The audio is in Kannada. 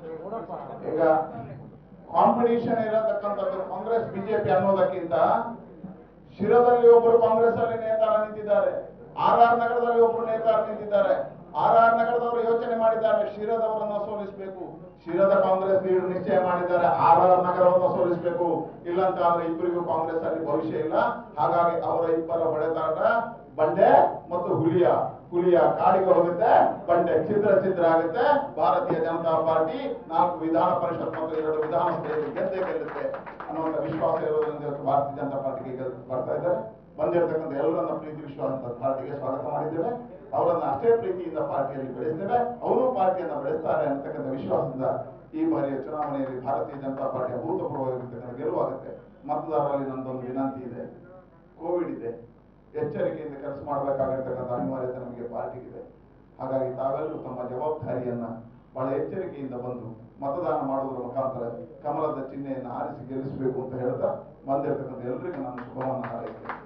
ಈಗ ಕಾಂಪಿಟಿಷನ್ ಇರತಕ್ಕಂಥದ್ದು ಕಾಂಗ್ರೆಸ್ ಬಿಜೆಪಿ ಅನ್ನೋದಕ್ಕಿಂತ ಶಿರದಲ್ಲಿ ಒಬ್ಬರು ಕಾಂಗ್ರೆಸ್ ಅಲ್ಲಿ ನೇತಾರ ನಿಂತಿದ್ದಾರೆ ಆರ್ ಆರ್ ನಗರದಲ್ಲಿ ಒಬ್ಬರು ನೇತಾರ ನಿಂತಿದ್ದಾರೆ ಆರ್ ಆರ್ ನಗರದವರು ಯೋಚನೆ ಮಾಡಿದ್ದಾರೆ ಶಿರದವರನ್ನ ಸೋಲಿಸಬೇಕು ಶಿರದ ಕಾಂಗ್ರೆಸ್ ಲೀಡರ್ ನಿಶ್ಚಯ ಮಾಡಿದ್ದಾರೆ ಆರ್ ಆರ್ ನಗರವನ್ನು ಸೋಲಿಸಬೇಕು ಇಲ್ಲಂತ ಆದ್ರೆ ಇಬ್ಬರಿಗೂ ಕಾಂಗ್ರೆಸ್ ಅಲ್ಲಿ ಭವಿಷ್ಯ ಇಲ್ಲ ಹಾಗಾಗಿ ಅವರ ಇಬ್ಬರ ಹೊಡೆದಾಟ ಬಂಡೆ ಮತ್ತು ಹುಲಿಯ ಹುಲಿಯ ಕಾಡಿಗೆ ಹೋಗುತ್ತೆ ಬಂಡೆ ಛಿದ್ರ ಛಿದ್ರ ಆಗುತ್ತೆ ಭಾರತೀಯ ಜನತಾ ಪಾರ್ಟಿ ನಾಲ್ಕು ವಿಧಾನ ಪರಿಷತ್ ಮತ್ತು ಎರಡು ವಿಧಾನಸಭೆಯಲ್ಲಿ ಗೆದ್ದೇ ಗೆಲ್ಲುತ್ತೆ ಅನ್ನುವಂಥ ವಿಶ್ವಾಸ ಇರೋದ್ರಿಂದ ಇವತ್ತು ಭಾರತೀಯ ಜನತಾ ಪಾರ್ಟಿಗೆ ಗೆಲ್- ಬರ್ತಾ ಇದ್ದಾರೆ ಬಂದಿರತಕ್ಕಂಥ ಎಲ್ಲರನ್ನ ಪ್ರೀತಿ ವಿಶ್ವಾಸ ಪಾರ್ಟಿಗೆ ಸ್ವಾಗತ ಮಾಡಿದ್ದೇವೆ ಅವರನ್ನ ಅಷ್ಟೇ ಪ್ರೀತಿಯಿಂದ ಪಾರ್ಟಿಯಲ್ಲಿ ಬೆಳೆಸ್ತೇವೆ ಅವರು ಪಾರ್ಟಿಯನ್ನ ಬೆಳೆಸ್ತಾರೆ ಅನ್ನತಕ್ಕಂಥ ವಿಶ್ವಾಸದಿಂದ ಈ ಬಾರಿಯ ಚುನಾವಣೆಯಲ್ಲಿ ಭಾರತೀಯ ಜನತಾ ಪಾರ್ಟಿಯ ಅಭೂತಪೂರ್ವವಾಗಿರ್ತಕ್ಕಂಥ ಗೆಲುವಾಗುತ್ತೆ ಮತದಾರರಲ್ಲಿ ನಂದೊಂದು ವಿನಂತಿ ಇದೆ ಕೋವಿಡ್ ಇದೆ ಎಚ್ಚರಿಕೆಯಿಂದ ಕೆಲಸ ಮಾಡಬೇಕಾಗಿರ್ತಕ್ಕಂಥ ಅನಿವಾರ್ಯತೆ ನಮಗೆ ಪಾರ್ಟಿಗಿದೆ ಹಾಗಾಗಿ ತಾವೆಲ್ಲರೂ ತಮ್ಮ ಜವಾಬ್ದಾರಿಯನ್ನ ಬಹಳ ಎಚ್ಚರಿಕೆಯಿಂದ ಬಂದು ಮತದಾನ ಮಾಡುವುದರ ಮುಖಾಂತರ ಕಮಲದ ಚಿಹ್ನೆಯನ್ನು ಆರಿಸಿ ಗೆಲ್ಲಿಸಬೇಕು ಅಂತ ಹೇಳ್ತಾ ಬಂದಿರತಕ್ಕಂಥ ಎಲ್ಲರಿಗೂ ನಾನು ಶುಭವನ್ನು ಹಾರೈಸ್ತೇನೆ